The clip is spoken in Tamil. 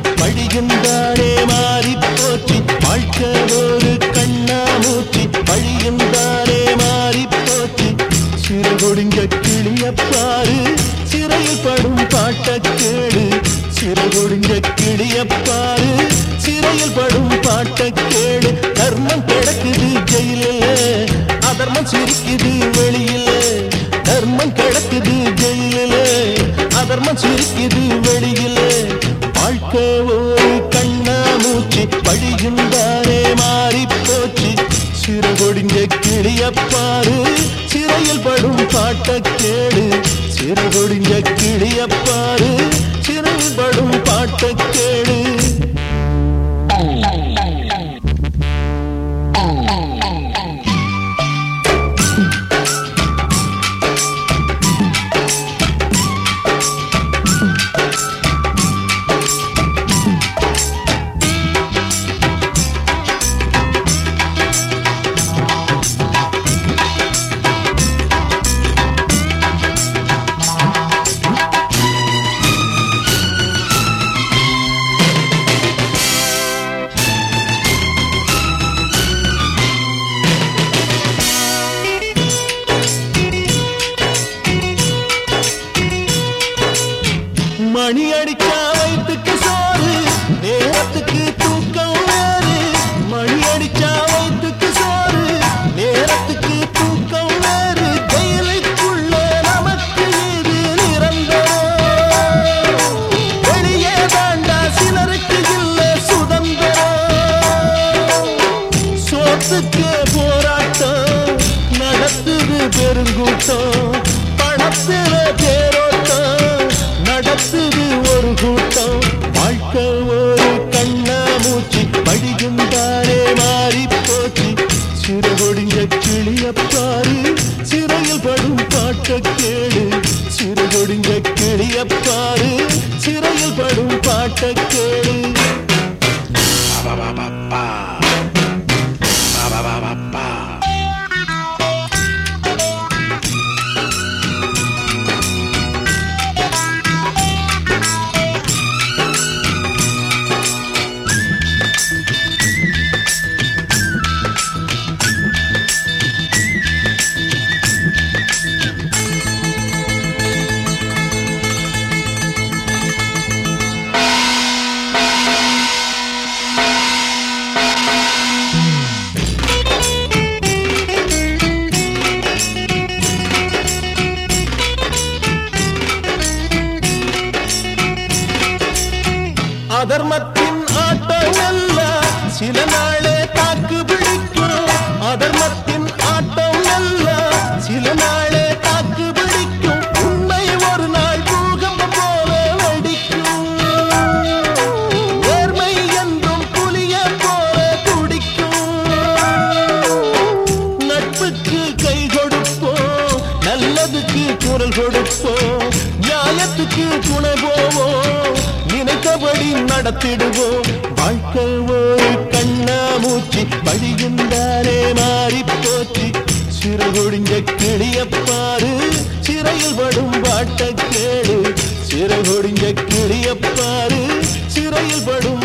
வழியுந்தானே மாறி போச்சு வாழ்க்கை ஒரு கண்ணாமூச்சி வழியுந்தானே மாறி போச்சு சிறுகொடிஞ்ச கிளியப்பாரு சிறையில் படும் பாட்ட கேடு சிறுகொடிஞ்ச கிளியப்பாரு சிறையில் படும் பாட்ட கேடு தர்மம் கிடக்குது ஜெயிலில் அதர்மம் சிரிக்குது வெளியில தர்மம் கிடக்குது ஜெயிலில் அதர்மம் சிரிக்குது வெளியில வாழ்க்கை ஒரு கண்ணாமூச்சி வழியுந்தானே மாறி போச்சு சிறுகொடிஞ்ச கிளியப்பாரு சிறையில் படும் பாட்ட கேடு சிறுகொடிஞ்ச கிளியப்பாரு சிறையில் படும் பாட்ட கேடு மணி அடிச்சா வயிற்றுக்கு சோறு நேரத்துக்கு தூக்கம் வேறு மணி அடிச்சா வயிற்றுக்கு சோறு நேரத்துக்கு தூக்கம் வேறு ஜெயிலுக்குள்ள நமக்கு இது நிரந்தரம் வெளியே தாண்டா சிலருக்கு இல்ல சுதந்திரம் சோத்துக்கு போராட்டம் நடத்துது பெருங்கூட்டம் பணத்துல தேரோட்டம் நடத்துது ஒரு கூட்டம் வாழ்க்கை ஒரு கண்ணாமூச்சி படிக்குந்தானே மாறி போச்சு சிறுகொடிஞ்ச கிளியப்பாரு சிறையில் படும் பாட்ட கேடு சிறுகொடிஞ்ச கிளியப்பாரு சிறையில் படும் பாட்ட கேடு அதர்மத்தின் ஆட்டம் அல்ல சில நாளே தாக்கு பிடிக்கும் அதர்மத்தின் ஆட்டம் அல்ல சில நாளே தாக்கு பிடிக்கும் உண்மை ஒரு நாள் பூகம்பம் போல வெடிக்கும் நேர்மை என்றும் புலிய போல துடிக்கும் நட்புக்கு கை கொடுப்போம் நல்லதுக்கு குரல் கொடுப்போம் நியாயத்துக்கு துணை போவோம் நினைத்தபடி நடத்திடுவோம் வாழ்க்கை ஒரு கண்ணாமூச்சி வழியுந்தாரே மாறி போச்சு சிறுகுடிஞ்ச கிளியப்பாரு சிறையில் படும் பாட்ட கேடு சிறுகுடிஞ்ச கிளியப்பாரு சிறையில் படும்